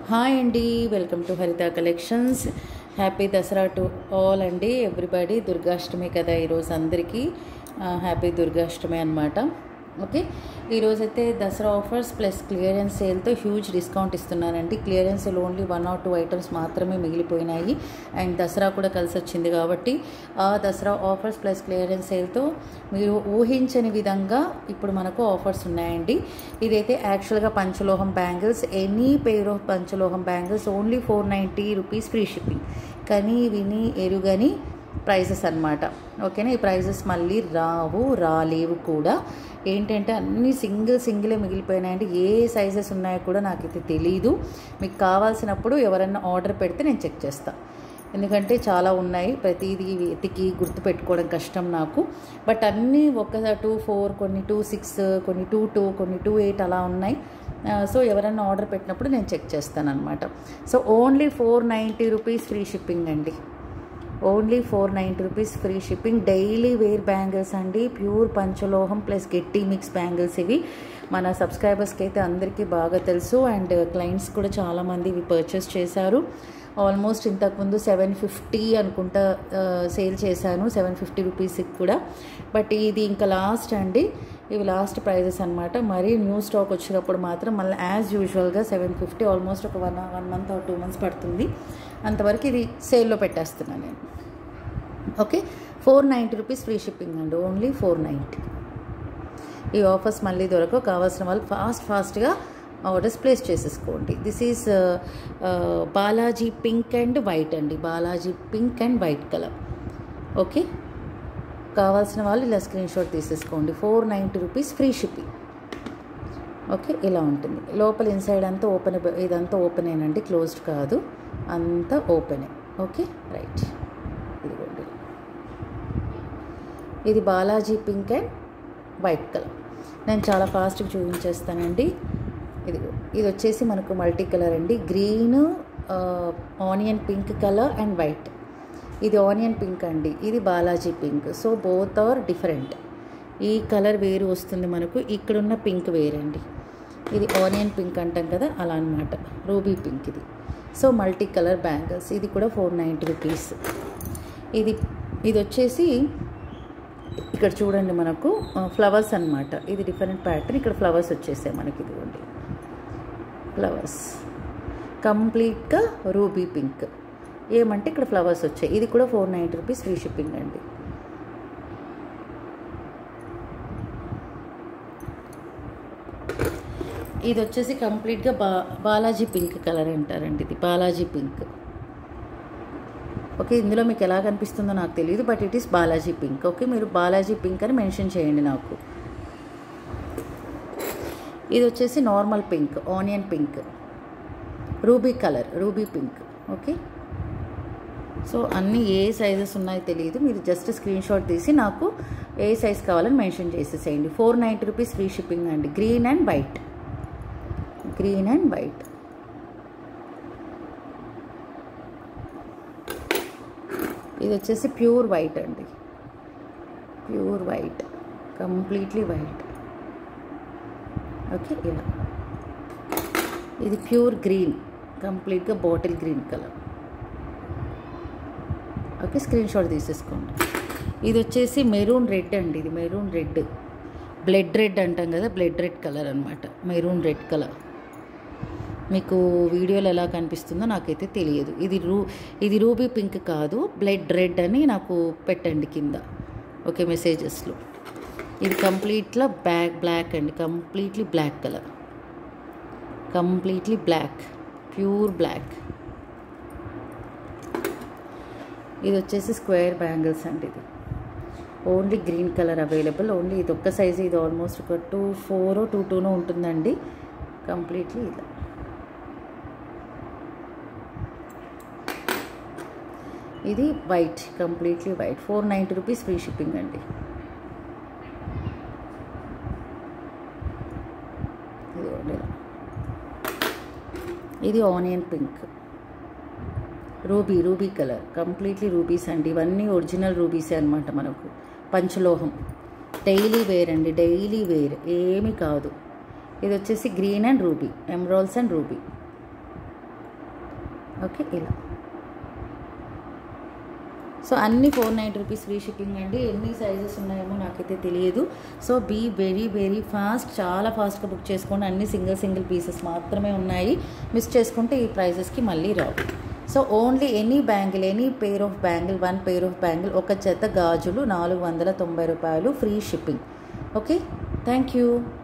hi అండి welcome to Haritha collections happy Dasara to all అండి everybody Durgashtami కదా ఈరోజు అందరికీ హ్యాపీ దుర్గాష్టమి అనమాట ఓకే ఈరోజైతే దసరా ఆఫర్స్ ప్లస్ క్లియరెన్స్ సేల్తో హ్యూజ్ డిస్కౌంట్ ఇస్తున్నానండి clearance only one or two items మాత్రమే మిగిలిపోయినాయి అండ్ దసరా కూడా కలిసి వచ్చింది కాబట్టి ఆ దసరా ఆఫర్స్ ప్లస్ క్లియరెన్స్ సేల్తో మీరు ఊహించని విధంగా ఇప్పుడు మనకు ఆఫర్స్ ఉన్నాయండి ఇదైతే యాక్చువల్గా panchaloham bangles any pair of panchaloham bangles only four ninety rupees free shipping కానీ విని ఎరుగని ప్రైజెస్ అనమాట ఓకేనా ఈ ప్రైజెస్ మళ్ళీ రావు రాలేవు కూడా ఏంటంటే అన్ని సింగిల్ సింగిలే మిగిలిపోయినాయండి ఏ సైజెస్ ఉన్నాయో కూడా నాకైతే తెలీదు మీకు కావాల్సినప్పుడు ఎవరన్నా ఆర్డర్ పెడితే నేను చెక్ చేస్తాను ఎందుకంటే చాలా ఉన్నాయి ప్రతిదీ వెతికి గుర్తుపెట్టుకోవడం కష్టం నాకు బట్ అన్నీ ఒక టూ ఫోర్ కొన్ని టూ సిక్స్ కొన్ని టూ టూ కొన్ని టూ ఎయిట్ అలా ఉన్నాయి సో ఎవరైనా ఆర్డర్ పెట్టినప్పుడు నేను చెక్ చేస్తాను అనమాట so only four ninety rupees free shipping అండి only four ninety rupees free shipping daily wear bangles అండి ప్యూర్ పంచలోహం ప్లస్ గట్టి మిక్స్ బ్యాంగిల్స్ ఇవి మన సబ్స్క్రైబర్స్కి అయితే అందరికీ బాగా తెలుసు అండ్ క్లయింట్స్ కూడా చాలామంది ఇవి పర్చేస్ చేశారు ఆల్మోస్ట్ ఇంతకుముందు సెవెన్ ఫిఫ్టీ అనుకుంటా సేల్ చేశాను సెవెన్ ఫిఫ్టీ రూపీస్కి కూడా బట్ ఇది ఇంకా లాస్ట్ అండి ఇవి లాస్ట్ ప్రైజెస్ అనమాట మరీ న్యూ స్టాక్ వచ్చినప్పుడు మాత్రం మళ్ళీ యాజ్ యూజువల్గా సెవెన్ ఫిఫ్టీ ఆల్మోస్ట్ ఒక one one month or two months పడుతుంది అంతవరకు ఇది సేల్లో పెట్టేస్తున్నాను నేను okay four ninety rupees free shipping అండి ఓన్లీ ఫోర్ నైంటీ ఈ ఆఫర్స్ మళ్ళీ దొరకవు కావాల్సిన వాళ్ళు ఫాస్ట్ ఫాస్ట్గా ఆర్డర్స్ ప్లేస్ చేసేసుకోండి this is Balaji pink and white అండి Balaji pink and white colour okay కావాల్సిన వాళ్ళు ఇలా స్క్రీన్ షాట్ తీసేసుకోండి four ninety rupees free shipping okay ఇలా ఉంటుంది లోపల ఇన్సైడ్ అంతా ఓపెన్ ఇదంతా ఓపెన్ అయినండి క్లోజ్డ్ కాదు అంతా ఓపెనే ఓకే రైట్ ఇదిగోండి ఇది Balaji pink and white colour నేను చాలా ఫాస్ట్గా చూపించేస్తానండి ఇది ఇది వచ్చేసి మనకు మల్టీ కలర్ అండి green onion pink colour and white ఇది ఆనియన్ పింక్ అండి ఇది Balaji pink so both are different ఈ కలర్ వేరు వస్తుంది మనకు ఇక్కడున్న పింక్ వేరండి ఇది ఆనియన్ పింక్ అంటాం కదా అలా అనమాట రూబీ పింక్ ఇది సో మల్టీ కలర్ బ్యాంగిల్స్ ఇది కూడా ఫోర్ నైంటీ రూపీస్ ఇది ఇది వచ్చేసి ఇక్కడ చూడండి మనకు ఫ్లవర్స్ అనమాట ఇది డిఫరెంట్ ప్యాటర్న్ ఇక్కడ ఫ్లవర్స్ వచ్చేసాయి మనకి ఇదిగోండి ఫ్లవర్స్ కంప్లీట్గా రూబీ పింక్ ఏమంటే ఇక్కడ ఫ్లవర్స్ వచ్చాయి ఇది కూడా four ninety rupees free shipping అండి ఇది వచ్చేసి కంప్లీట్గా బా బాలాజీ పింక్ కలర్ అంటారండి ఇది బాలాజీ పింక్ ఓకే ఇందులో మీకు ఎలా కనిపిస్తుందో నాకు తెలియదు but it is Balaji pink okay మీరు బాలాజీ పింక్ అని మెన్షన్ చేయండి నాకు ఇది వచ్చేసి normal pink onion pink ruby colour ruby pink okay so అన్నీ ఏ సైజెస్ ఉన్నాయో తెలియదు మీరు జస్ట్ స్క్రీన్ షాట్ తీసి నాకు ఏ సైజ్ కావాలని మెన్షన్ చేసేసేయండి four ninety rupees free shipping అండి green and white green and white ఇది వచ్చేసి ప్యూర్ వైట్ అండి pure white completely white okay ఇలా ఇది ప్యూర్ గ్రీన్ కంప్లీట్గా bottle green colour okay screenshot తీసేసుకోండి ఇది వచ్చేసి మెరూన్ రెడ్ అండి ఇది మెరూన్ రెడ్ బ్లడ్ రెడ్ అంటాం కదా బ్లడ్ రెడ్ కలర్ అనమాట మెరూన్ రెడ్ కలర్ మీకు వీడియోలో ఎలా కనిపిస్తుందో నాకైతే తెలియదు ఇది రూ ఇది రూబీ పింక్ కాదు బ్లడ్ రెడ్ అని నాకు పెట్టండి కింద ఓకే మెసేజెస్లో ఇది కంప్లీట్లా బ్లాక్ బ్లాక్ అండి completely black colour completely black pure black ఇది వచ్చేసి స్క్వేర్ బ్యాంగిల్స్ అండి ఇది only green colour available only ఇది ఒక్క సైజు ఇది ఆల్మోస్ట్ ఒక టూ ఫోర్ టూ టూనో ఉంటుందండి కంప్లీట్లీ ఇలా ఇది white completely white four ninety rupees free shipping అండి ఇది onion pink ruby ruby colour completely rubies అండి ఇవన్నీ ఒరిజినల్ రూబీసే అనమాట మనకు పంచలోహం డైలీ వేర్ అండి డైలీ వేర్ ఏమీ కాదు ఇది వచ్చేసి green and ruby emeralds and ruby okay ఇలా సో అన్ని four ninety rupees free shipping అండి ఎన్ని సైజెస్ ఉన్నాయేమో నాకైతే తెలియదు so be very very fast చాలా ఫాస్ట్గా బుక్ చేసుకోండి అన్ని సింగిల్ సింగిల్ పీసెస్ మాత్రమే ఉన్నాయి మిస్ చేసుకుంటే ఈ ప్రైజెస్కి మళ్ళీ రావు so only any bangle any pair of bangle one pair of bangle ఒక జత గాజులు నాలుగు వందల తొంభై రూపాయలు free shipping okay thank you